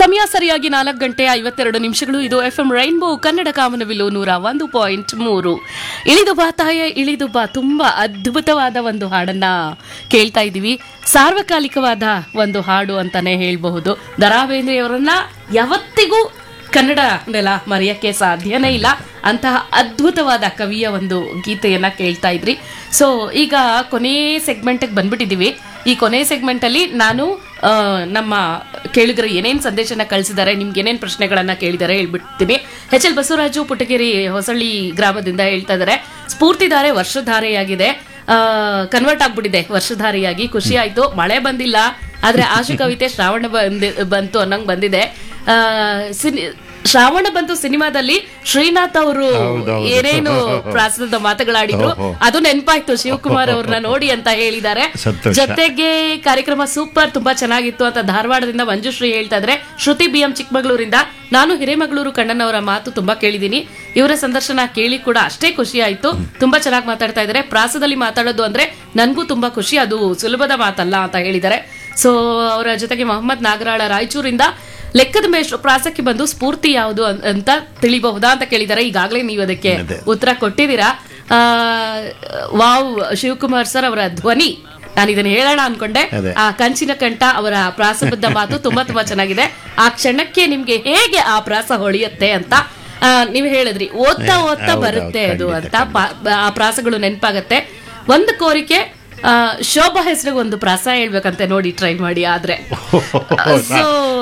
ಸಮಯ ಸರಿಯಾಗಿ ನಾಲ್ಕು ಗಂಟೆ ಐವತ್ತೆರಡು ನಿಮಿಷಗಳು ಇದು F M rainbow Kannada Kamanavilu ನೂರ ಒಂದು ಪಾಯಿಂಟ್ ಮೂರು ಇಳಿದು ಬಾ ತಾಯ ಇಳಿದು ಬಾ ತುಂಬಾ ಅದ್ಭುತವಾದ ಒಂದು ಹಾಡನ್ನ ಕೇಳ್ತಾ ಇದ್ದೀವಿ ಸಾರ್ವಕಾಲಿಕವಾದ ಒಂದು ಹಾಡು ಅಂತಾನೆ ಹೇಳ್ಬಹುದು ದರಾ ಬೇಂದ್ರೆಯವರನ್ನ ಯಾವತ್ತಿಗೂ ಕನ್ನಡ ನೆಲ ಮರೆಯಕ್ಕೆ ಸಾಧ್ಯನೇ ಇಲ್ಲ ಅಂತಹ ಅದ್ಭುತವಾದ ಕವಿಯ ಒಂದು ಗೀತೆಯನ್ನ ಕೇಳ್ತಾ ಇದ್ರಿ ಸೊ ಈಗ ಕೊನೆ ಸೆಗ್ಮೆಂಟ್ಗೆ ಬಂದ್ಬಿಟ್ಟಿದ್ದೀವಿ ಈ ಕೊನೆ ಸೆಗ್ಮೆಂಟ್ ಅಲ್ಲಿ ನಾನು ಆ, ನಮ್ಮ ಕೇಳಿಗರು ಏನೇನ್ ಸಂದೇಶನ ಕಳಿಸಿದ್ದಾರೆ ನಿಮ್ಗೆ ಏನೇನ್ ಪ್ರಶ್ನೆಗಳನ್ನ ಕೇಳಿದ್ದಾರೆ ಹೇಳ್ಬಿಡ್ತೀನಿ ಎಚ್ ಎಲ್ ಬಸವರಾಜು ಪುಟಗೇರಿ ಹೊಸಳ್ಳಿ ಗ್ರಾಮದಿಂದ ಹೇಳ್ತಾ ಇದ್ದಾರೆ ಸ್ಫೂರ್ತಿಧಾರೆ ವರ್ಷಧಾರೆಯಾಗಿದೆ ಕನ್ವರ್ಟ್ ಆಗ್ಬಿಟ್ಟಿದೆ ವರ್ಷಧಾರಿಯಾಗಿ ಖುಷಿ ಆಯ್ತು ಮಳೆ ಬಂದಿಲ್ಲ ಆದ್ರೆ ಆಶು ಕವಿತೆ ಶ್ರಾವಣ ಬಂದಿ ಬಂತು ಅನ್ನಂಗ್ ಬಂದಿದೆ ಆ, ಸಿನಿ- ಶ್ರಾವಣ ಬಂತು ಸಿನಿಮಾದಲ್ಲಿ ಶ್ರೀನಾಥ್ ಅವರು ಹೌದೌದು. ಏನೇನು ಪ್ರಾಸದ ಮಾತುಗಳಾಡಿದ್ರು ಓಹೋ. ಅದು ನೆನಪಾಯ್ತು ಶಿವಕುಮಾರ್ ಅವ್ರನ್ನ ನೋಡಿ ಅಂತ ಹೇಳಿದ್ದಾರೆ ಸಂತೋಷ. ಜೊತೆಗೆ ಕಾರ್ಯಕ್ರಮ ಸೂಪರ್ ತುಂಬಾ ಚೆನ್ನಾಗಿತ್ತು ಅಂತ ಧಾರವಾಡದಿಂದ ಮಂಜುಶ್ರೀ ಹೇಳ್ತಾ ಇದ್ರೆ ಶ್ರುತಿ ಬಿ ಎಂ ಚಿಕ್ಕಮಗಳೂರಿಂದ ನಾನು ಹಿರೇಮಗಳೂರು ಕಣ್ಣನವರ ಮಾತು ತುಂಬಾ ಕೇಳಿದೀನಿ ಇವರ ಸಂದರ್ಶನ ಕೇಳಿ ಕೂಡ ಅಷ್ಟೇ ಖುಷಿ ಆಯ್ತು ತುಂಬಾ ಚೆನ್ನಾಗಿ ಮಾತಾಡ್ತಾ ಇದ್ದಾರೆ ಪ್ರಾಸದಲ್ಲಿ ಮಾತಾಡೋದು ಅಂದ್ರೆ ನನ್ಗೂ ತುಂಬಾ ಖುಷಿ ಅದು ಸುಲಭದ ಮಾತಲ್ಲ ಅಂತ ಹೇಳಿದ್ದಾರೆ ಸೊ ಅವರ ಜೊತೆಗೆ ಮೊಹಮ್ಮದ್ ನಾಗರಾಳ ರಾಯಚೂರಿಂದ ಲೆಕ್ಕದ ಮೇಷ್ಟ್ರು ಪ್ರಾಸಕ್ಕೆ ಬಂದು ಸ್ಫೂರ್ತಿ ಯಾವುದು ಅನ್- ಅಂತ ತಿಳಿಬಹುದಾ ಅಂತ ಕೇಳಿದ್ದಾರೆ ಈಗಾಗಲೇ ನೀವು ಅದಕ್ಕೆ ಅದೇ. ಉತ್ತರ ಕೊಟ್ಟಿದ್ದೀರಾ ಆ, ವಾವ್ ಶಿವಕುಮಾರ್ ಸರ್ ಅವರ ಧ್ವನಿ ನಾನು ಇದನ್ನ ಹೇಳೋಣ ಅನ್ಕೊಂಡೆ ಅದೇ. ಆ ಕಂಚಿನ ಕಂಠ ಅವರ ಪ್ರಾಸಬದ್ಧ ಮಾತು ತುಂಬಾ ತುಂಬಾ ಚೆನ್ನಾಗಿದೆ ಆ ಕ್ಷಣಕ್ಕೆ ನಿಮ್ಗೆ ಹೇಗೆ ಆ ಪ್ರಾಸ ಹೊಳೆಯುತ್ತೆ ಅಂತ ಆ, ನೀವು ಹೇಳಿದ್ರಿ ಓದ್ತಾ ಹೇ, ಓದ್ತಾ ಹೌದು, ಬರುತ್ತೆ ಹೌದು, ಅದು ಖಂಡಿತ, ಅಂತ ಪಾ- ಆ ಪ್ರಾಸಗಳು ನೆನಪಾಗತ್ತೆ ಒಂದು ಕೋರಿಕೆ ಆ, ಶೋಭಾ ಹೆಸರಿಗೆ ಒಂದು ಪ್ರಾಸ ಹೇಳ್ಬೇಕಂತೆ ನೋಡಿ ಟ್ರೈ ಮಾಡಿ ಆದ್ರೆ ಸೊ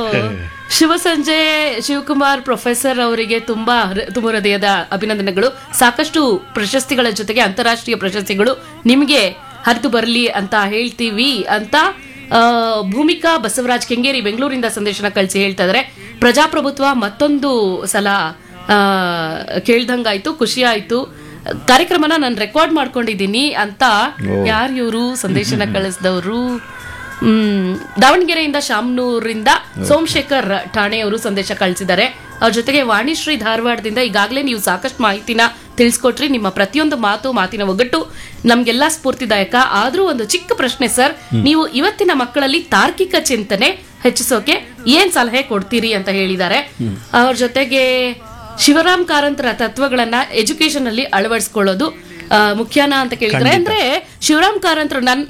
ಶಿವಸಂಜೆ ಶಿವಕುಮಾರ್ ಪ್ರೊಫೆಸರ್ ಅವರಿಗೆ ತುಂಬಾ ಹೃ- ತುಂಬ ಹೃದಯದ ಅಭಿನಂದನೆಗಳು ಸಾಕಷ್ಟು ಪ್ರಶಸ್ತಿಗಳ ಜೊತೆಗೆ ಅಂತಾರಾಷ್ಟ್ರೀಯ ಪ್ರಶಸ್ತಿಗಳು ನಿಮಗೆ ಹರಿದು ಬರಲಿ ಅಂತ ಹೇಳ್ತೀವಿ ಅಂತ ಆ, ಭೂಮಿಕಾ ಬಸವರಾಜ್ ಕೆಂಗೇರಿ ಬೆಂಗಳೂರಿಂದ ಸಂದೇಶನ ಕಳಿಸಿ ಹೇಳ್ತಾ ಇದಾರೆ ಪ್ರಜಾಪ್ರಭುತ್ವ ಮತ್ತೊಂದು ಸಲ ಆ, ಕೇಳ್ದಂಗಾಯ್ತು ಖುಷಿ ಆಯ್ತು ಕಾರ್ಯಕ್ರಮನ ನಾನು ರೆಕಾರ್ಡ್ ಮಾಡ್ಕೊಂಡಿದ್ದೀನಿ ಅಂತ ಯಾರು ಇವರು ಸಂದೇಶನ ಕಳಿಸಿದವರು ಹ್ಮ್ ದಾವಣಗೆರೆಯಿಂದ ಶಾಮನೂರಿಂದ ಸೋಮಶೇಖರ್ ಠಾಣೆಯವರು ಸಂದೇಶ ಕಳಿಸಿದ್ದಾರೆ ಅವ್ರ ಜೊತೆಗೆ ವಾಣಿಶ್ರೀ ಧಾರವಾಡದಿಂದ ಈಗಾಗಲೇ ನೀವು ಸಾಕಷ್ಟು ಮಾಹಿತಿನ ತಿಳಿಸ್ಕೊಟ್ರಿ ನಿಮ್ಮ ಪ್ರತಿಯೊಂದು ಮಾತು ಮಾತಿನ ಒಗ್ಗಟ್ಟು ನಮ್ಗೆಲ್ಲ ಸ್ಫೂರ್ತಿದಾಯಕ ಆದ್ರೂ ಒಂದು ಚಿಕ್ಕ ಪ್ರಶ್ನೆ ಸರ್ ನೀವು ಇವತ್ತಿನ ಮಕ್ಕಳಲ್ಲಿ ತಾರ್ಕಿಕ ಚಿಂತನೆ ಹೆಚ್ಚಿಸೋಕೆ ಏನ್ ಸಲಹೆ ಕೊಡ್ತೀರಿ ಅಂತ ಹೇಳಿದ್ದಾರೆ ಅವ್ರ ಜೊತೆಗೆ ಶಿವರಾಮ್ ಕಾರಂತರ ತತ್ವಗಳನ್ನ ಎಜುಕೇಶನ್ ಅಲ್ಲಿ ಅಳವಡಿಸ್ಕೊಳ್ಳೋದು ಆ, ಮುಖ್ಯನಾ ಅಂತ ಕೇಳಿದ್ರೆ ಅಂದ್ರೆ ಶಿವರಾಮ್ ಕಾರಂತರು ನನ್